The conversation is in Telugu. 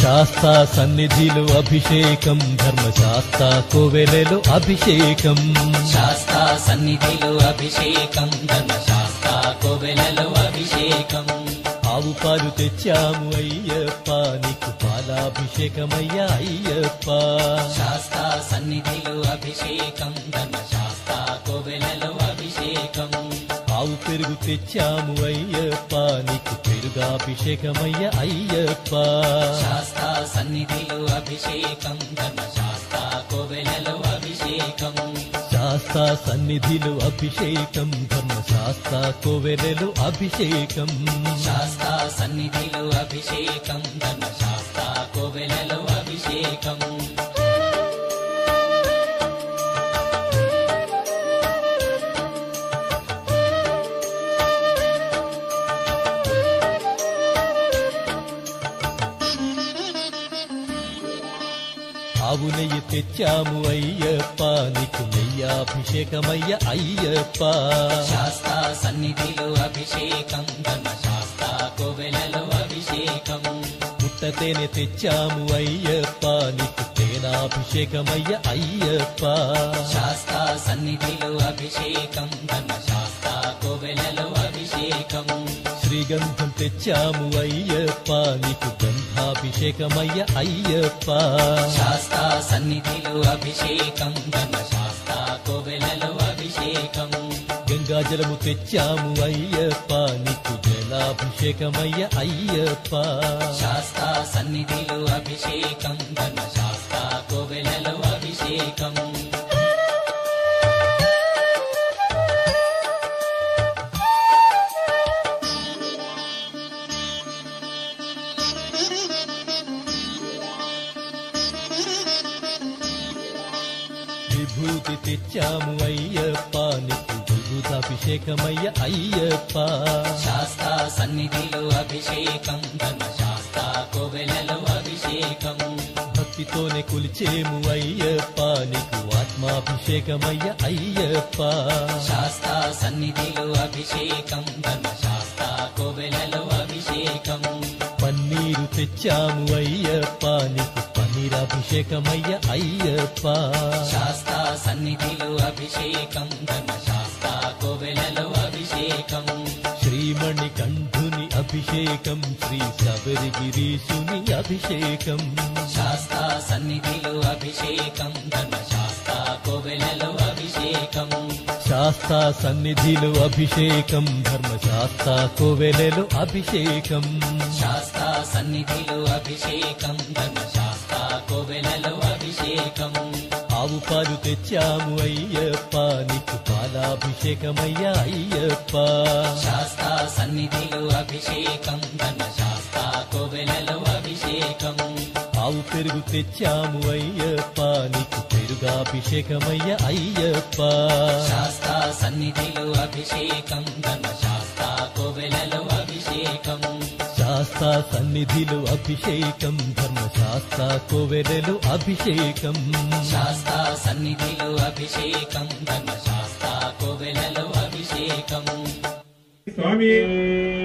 శాస్తా సన్నిధిలో అభిషేకం ధర్మశాస్త కోవెలలో అభిషేకం శాస్తా సన్నిధిలో అభిషేకం ధర్మశాస్త్ర కోవెలలో అభిషేకం ఆవు పాలు తెచ్చాము అయ్యప్ప నీకు పాలాభిషేకమయ్యా అయ్యప్ప శాస్తా సన్నిధిలో అభిషేకం ధర్మశాస్త్ర కోవెలలో అభిషేకం ఆవు పెరుగు తెచ్చాము అయ్యప్ప నీకు పెరుగాభిషేకమయ్యా అయ్యప్ప శాస్తా సన్నిధిలో అభిషేకం ధర్మశాస్త్ర కోవెలలో అభిషేకం శాస్తా సన్నిధిలో అభిషేకం ధర్మశాస్త కోవెలలో అభిషేకం శాస్తా సన్నిధిలో అభిషేకం ధర్మశాస్త్ర కోవెలలో అభిషేకం ఆవు నెయ్యి తెచ్చాము అయ్యప్ప నీకు నెయ్యాభిషేకమయ్య అయ్యప్ప శాస్తా సన్నిధిలో అభిషేకం ధర్మశాస్త్ర కోవెలలో అభిషేకం పుట్టతేనె తెచ్చాము అయ్యప్ప నీకు తేనాభిషేకమయ్య అయ్యప్ప శాస్తా సన్నిధిలో అభిషేకం ధర్మశాస్త్ర కోవెలలో అభిషేకం శ్రీగంధం తెచ్చాము అయ్యప్ప నీకు గంధాభిషేకమయ్య అయ్యప్ప శాస్తా సన్నిధిలో అభిషేకం ధర్మశాస్త్ర కోవెలలో అభిషేకం గంగాజలము తెచ్చాము అయ్యప్ప నీకు జలాభిషేకమయ్య అయ్యప్ప శాస్తా సన్నిధిలో అభిషేకం ధర్మశాస్త్ర కోవెలలో అభిషేకం విభూతి తెచ్చాము అయ్యప్ప నీకు విభూతాభిషేకమయ్య అయ్యప్ప శాస్తా సన్నిధిలో అభిషేకం ధర్మశాస్త్ర కోవెలలో అభిషేకం భక్తితోనే కొలిచేము అయ్యప్ప నీకు ఆత్మాభిషేకమయ్య అయ్యప్ప శాస్తా సన్నిధిలో అభిషేకం ధర్మశాస్త్ర కోవెలలో అభిషేకం పన్నీరు తెచ్చాము అయ్యప్ప నీకు పన్నీరాభిషేకమయ్య అయ్యప్ప శాస్తా సన్నిధిలో అభిషేకం ధర్మశాస్త్ర కోవెలలో అభిషేకం శ్రీమణి కంఠుని అభిషేకం శ్రీ శబరిగిరీశుని అభిషేకం శాస్తా సన్నిధిలో అభిషేకం ధర్మశాస్త్ర కోవెలలో అభిషేకం శాస్తా సన్నిధిలో అభిషేకం ధర్మశాస్త కోవెలలో అభిషేకం శాస్తా సన్నిధిలో అభిషేకం ధర్మశాస్త్ర కోవెలలో అభిషేకం ఆవు పాలు తెచ్చాము అయ్యప్ప నీకు పాలాభిషేకమయ్యా అయ్యప్ప శాస్తా సన్నిధిలో అభిషేకం ధర్మశాస్త్ర కోవెలలో అభిషేకం ఆవు పెరుగు తెచ్చాము అయ్యప్ప నీకు పెరుగాభిషేకమయ్య అయ్యప్ప శాస్తా సన్నిధిలో అభిషేకం ధర్మశాస్త్ర కోవెలలో అభిషేకం శాస్తా సన్నిధిలో అభిషేకం ధర్మశాస్త కోవెలలో అభిషేకం శాస్తా సన్నిధిలో అభిషేకం ధర్మశాస్త్ర కోవెలలో అభిషేకం స్వామి